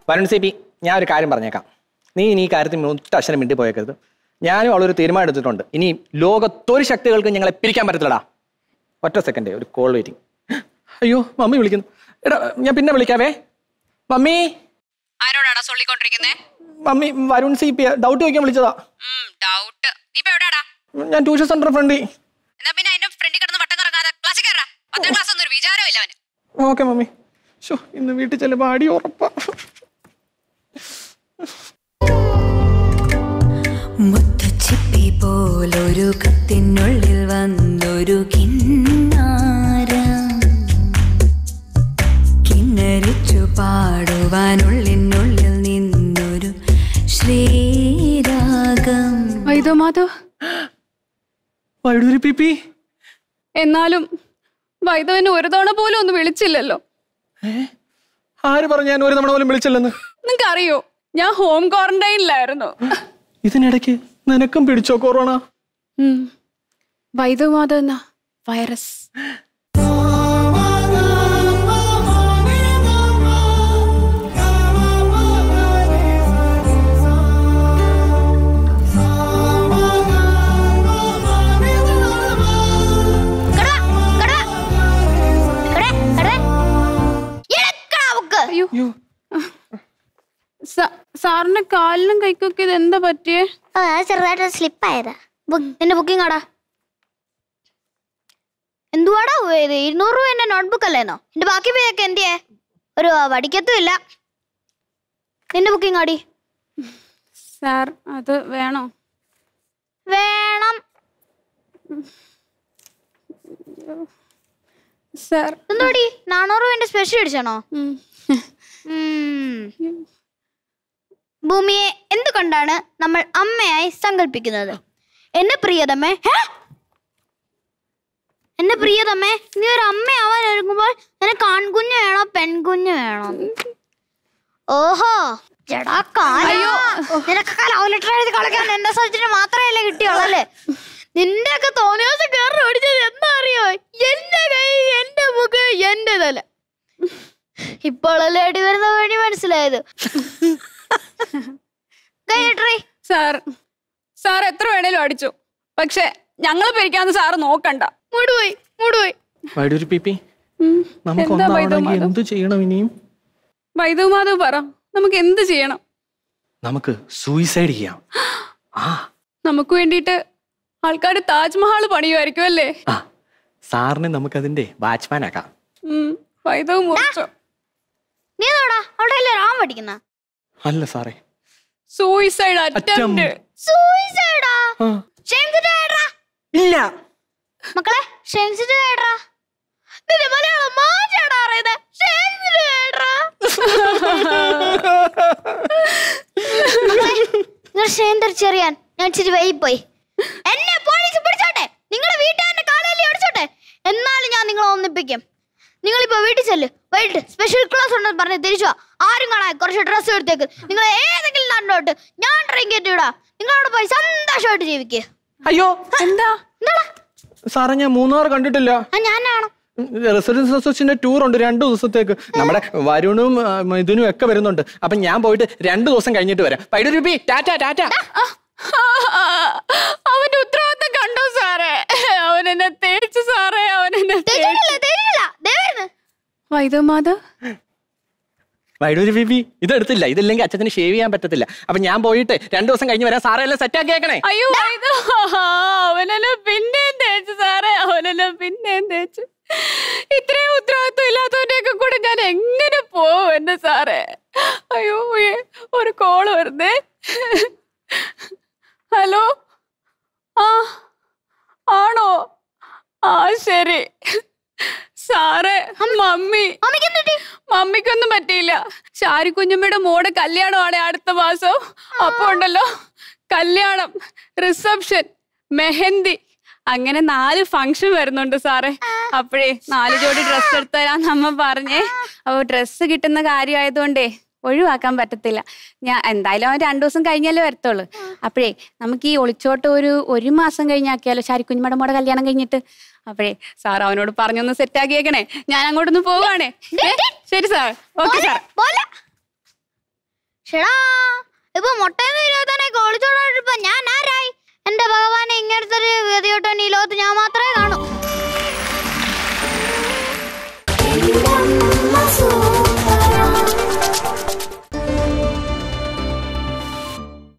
Varun C P ഞാൻ ഒരു കാര്യം പറഞ്ഞേക്കാം നീ ഇനി ഈ കാര്യത്തിൽ ഒറ്റ അക്ഷരം മിണ്ടി പോയേക്കരുത് ഞാനും അവളൊരു തീരുമാനം എടുത്തിട്ടുണ്ട് ഇനി ലോകത്തൊരു ശക്തികൾക്കും ഞങ്ങളെ പിരിക്കാൻ പറ്റത്തില്ലടാ ഒറ്റ സെക്കൻഡ് ഒരു കോൾ വെയിറ്റിംഗ് അയ്യോ മമ്മി വിളിക്കുന്നു എടാ ഞാൻ പിന്നെ വിളിക്കാവേ മമ്മി ആരോടാടാ ചൊല്ലിക്കൊണ്ടിരിക്കുന്നേ mummy Varun C P doubt ചോദിക്കാൻ വിളിച്ചതാ ഡൗട്ട് നീ ഇപ്പൊ എവിടാടാ ഞാൻ ട്യൂഷൻ സെന്റർ ഫ്രണ്ടി എന്നാ പിന്നെ അതിന്റെ ഫ്രണ്ടിൽ കിടന്ന് വട്ടം കറങ്ങാതെ ക്ലാസ്സിൽ കയറാ പത്താം ക്ലാസ് ഒന്നും ഒരു വിചാരമില്ല അവന് ഓക്കെ മമ്മി ഷോ ഇന്ന് വീട്ടിൽ ചെല്ലുമ്പോൾ അടി ഉറപ്പാ മുത്തുച്ചിപ്പി പോലൊരു കത്തിനുള്ളിൽ വന്നൊരു കിന്നാരം കിന്നരിച്ചു പാടുവാനുള്ളിനുള്ളിൽ നിന്നൊരു ശ്രീരാഗം വൈദോ മാധവ് വൈഡൂരി പി പി എന്നാലും വൈദവനെ ഒരു തവണ പോലും ഒന്ന് വിളിച്ചില്ലല്ലോ ആര് പറഞ്ഞു ഞാൻ ഒരു തവണ പോലും വിളിച്ചില്ലെന്ന് നിങ്ങൾക്ക് അറിയോ ഞാൻ ഹോം ക്വാറന്റൈനിലായിരുന്നു ഇതിനിടയ്ക്ക് നിനക്കും പിടിച്ചോ കൊറോണ വൈദവ് മാധവ് എന്ന വൈറസ് അയ്യോ സ- സാറിന്റെ കാലിനും കൈക്കൊക്കെ ഇത് എന്താ പറ്റിയേ ആ ചെറുതായിട്ട് സ്ലിപ്പ് ആയതാ ബുക്ക്- എന്റെ ബുക്കിംഗ് ആടാ എന്തുവാടാ പോയത് ഇരുന്നൂറ് രൂപ എന്റെ നോട്ട്ബുക്ക് അല്ലേന്നോ എന്റെ ബാക്കി പേയൊക്കെ എന്തിയേ ഒരു പഠിക്കത്തും ഇല്ല നിന്റെ ബുക്കിംഗ് ആടി സാർ അത് വേണോ വേണം സാർ എന്തോടി നാനൂറ് രൂപ സ്പെഷ്യൽ അടിച്ചാണോ ഉം. ഉം. ഭൂമിയെ എന്ത് കണ്ടാണ് നമ്മൾ അമ്മയായി സങ്കല്പിക്കുന്നത് എന്റെ പ്രിയതമ്മേ ഹേ? എന്റെ പ്രിയതമ്മേ നീ ഒരു അമ്മയാവാൻ ഒരുങ്ങുമ്പോൾ നിനക്ക് ആൺകുഞ്ഞ് വേണോ പെൺകുഞ്ഞ് വേണോ ഓഹോ ജടാ കാലോ നിനക്കൊക്കെ ലവ് ലെറ്റർ എഴുതി കളിക്കാൻ എന്റെ സബ്ജക്റ്റ് മാത്രമല്ലേ കിട്ടിയുള്ളല്ലേ നിന്റെ ഒക്കെ തോന്നിയ ദിവസം കയറി ഓടിച്ചത് എന്താ അറിയോ എന്റെ കൈ എന്റെ മുഖം എന്റെ തല ഇപ്പോഴല്ലേ അടി വരുന്ന വഴി മനസ്സിലായത് കൈയട്രീ സാർ സാർ എത്ര വേണേലും അടിച്ചു പക്ഷെ ഞങ്ങൾ പിരിക്കാന്ന് സാറ് നോക്കണ്ട മൂടുപോയി മൂടുപോയി വൈഡൂരി പി പി ഉം. നമുക്ക് എന്താ വൈദവ് ഒന്നാവണമെങ്കിൽ മാധവ് എന്ത് ചെയ്യണം ഇനിയും വൈദവ് മാധവ് പറ നമുക്ക് എന്ത് ചെയ്യണം നമുക്ക് സൂയിസൈഡ് ചെയ്യാം ആ നമുക്ക് വേണ്ടിയിട്ട് ആൾക്കാർ താജ്മഹൽ പണിയുമായിരിക്കും അല്ലേ ആ സാറിനെ നമുക്കതിന്റെ വാച്ച്മാൻ ആക്കാം ഉം. വൈദവ് മുറിച്ചോ നീ നോടാ അവിടെ അല്ലേ റാം പഠിക്കുന്ന അല്ല സാറേ സൂയിസൈഡ് അറ്റംപ്റ്റ് സൂയിസൈഡാ ആ. ഷെയിംസിന്റെ കേട്ടാ ഇല്ല മക്കളെ ഷെയിംസിന്റെ കേട്ടാ നിന്റെ മലയാളം മാറ്റാടാ പറയുന്നത് ഷെയിംസിന്റെ കേട്ടാ നിങ്ങൾ ഷെയിം തിരിച്ചറിയാൻ ഞാൻ ഇച്ചിരി വൈകിപ്പോയി എന്നെ പോലീസ് പിടിച്ചോട്ടെ നിങ്ങളെ വീട്ടുകാരന്റെ കാലല്ലേ ഓടിച്ചോട്ടെ എന്നാലും ഞാൻ നിങ്ങളെ ഒന്നിപ്പിക്കും നിങ്ങളിപ്പോ വീട്ടിൽ ചെല്ല് വൈകിട്ട് സ്പെഷ്യൽ ക്ലാസ് ഉണ്ടെന്ന് പറഞ്ഞ് തിരിച്ചു വാ. ആരും കാണാൻ കുറച്ച് ഡ്രസ്സ് എടുത്തേക്ക് നിങ്ങൾ ഏതെങ്കിലും നാട്ടിലോട്ട് ഞാൻ ട്രെയിൻ കയറ്റി വിടാം നിങ്ങളവിടെ പോയി സന്തോഷമായിട്ട് ജീവിക്കുക അയ്യോ എന്താ എന്താടാ സാറേ ഞാൻ മൂന്നാർ കണ്ടിട്ടില്ല ആ ഞാനാണോ റെസിഡൻസ് അസോസിയേഷന്റെ ടൂർ ഉണ്ട് രണ്ടു ദിവസത്തേക്ക് നമ്മുടെ വരുണും ആ, ഇതിനും ഒക്കെ വരുന്നുണ്ട് അപ്പൊ ഞാൻ പോയിട്ട് രണ്ടു ദിവസം കഴിഞ്ഞിട്ട് വരാം വൈഡൂരി പി ടാറ്റ ടാറ്റ അവന്റെ ഉത്തരവാദിത്തം കണ്ടോ സാറേ അവൻ എന്നെ തേച്ചു സാറേ അവൻ എന്നെ തേച്ചിട്ടില്ല തേച്ചിട്ടില്ല ദേ വരുന്നു വൈദവ് മാധവ് വൈഡൂരി ബിബി ഇത് എടുത്തില്ല ഇതില്ലെങ്കിൽ അച്ഛന് ഷേവ് ചെയ്യാൻ പറ്റത്തില്ല അപ്പൊ ഞാൻ പോയിട്ട് രണ്ടു ദിവസം കഴിഞ്ഞ് വരാം സാറേ എല്ലാം സെറ്റ് ആക്കിയേക്കണേ അയ്യോ വൈദവ് അവനെന്നെ പിന്നെയും തേച്ചു സാറേ അവനെന്നെ പിന്നെയും തേച്ചു ഇത്രയും ഉത്തരവാദിത്വം ഇല്ലാത്തവന്റെയൊക്കെ കൂടെ ഞാൻ എങ്ങനെ പോവും എന്റെ സാറേ അയ്യോ ഏ, ഒരു കോള് വരുന്നേ ഹലോ ആ ആണോ ആ ശരി സാറേ മമ്മി മമ്മിക്ക് എന്തുട്ടി മമ്മിക്കൊന്നും പറ്റിയില്ല ഷാരി കുഞ്ഞമ്മയുടെ മോടെ കല്യാണമാണ് അടുത്ത മാസം അപ്പൊ ഉണ്ടല്ലോ കല്യാണം റിസപ്ഷൻ മെഹന്തി അങ്ങനെ നാല് ഫംഗ്ഷൻ വരുന്നുണ്ട് സാറേ അപ്പോഴേ നാല് ജോഡി ഡ്രസ്സ് എടുത്തു തരാന്ന് അമ്മ പറഞ്ഞേ അപ്പൊ ഡ്രസ്സ് കിട്ടുന്ന കാര്യമായതുകൊണ്ടേ ഒഴിവാക്കാൻ പറ്റത്തില്ല ഞാൻ എന്തായാലും അവൻ രണ്ടു ദിവസം കഴിഞ്ഞാലേ വരത്തുള്ളൂ അപ്പോഴേ നമുക്ക് ഈ ഒളിച്ചോട്ട് ഒരു ഒരു മാസം കഴിഞ്ഞാക്കിയാലോ ശാരിക്കുഞ്ഞമ്മയുടെ മോടെ കല്യാണം കഴിഞ്ഞിട്ട് അപ്പോഴേ സാർ അവനോട് പറഞ്ഞൊന്ന് സെറ്റ് ആക്കിയേക്കണേ ഞാൻ അങ്ങോട്ടൊന്ന് പോവാണേ ഏ, ശരി സാർ ഓക്കെ സാർ പോലെ ചേടാ ഇപ്പൊ മുട്ടയെന്ന് ഇരുപത്തന്നെ കോളിച്ചോടായിട്ട്